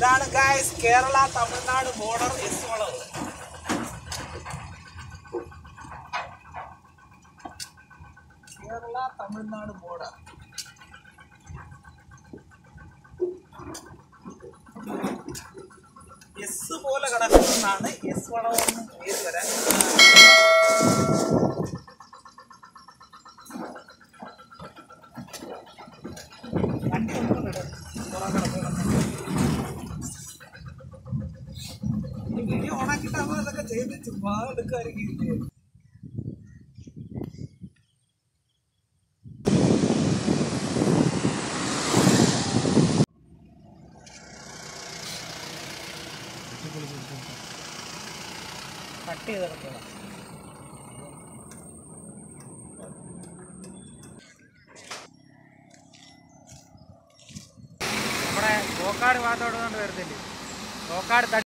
ഇതാണ് guys Kerala Tamil Nadu border S വളവ് Kerala Tamil Nadu border S പോലെ കിടക്കുന്നതാണ് എസ് വളവ് എന്ന് പേര് വരാൻ വണ്ടി ഒന്നും വീഡിയോ ഓണാക്കിയിട്ട് നമ്മൾ ഇതൊക്കെ ചെയ്ത് ചുമ്മാ എടുക്കായിരിക്കും കട്ട് ചെയ്തെടുക്കണം നമ്മുടെ കോക്കാട് ഭാഗത്തോട്ട് കൊണ്ട് വരത്തില്ലേ കോക്കാട്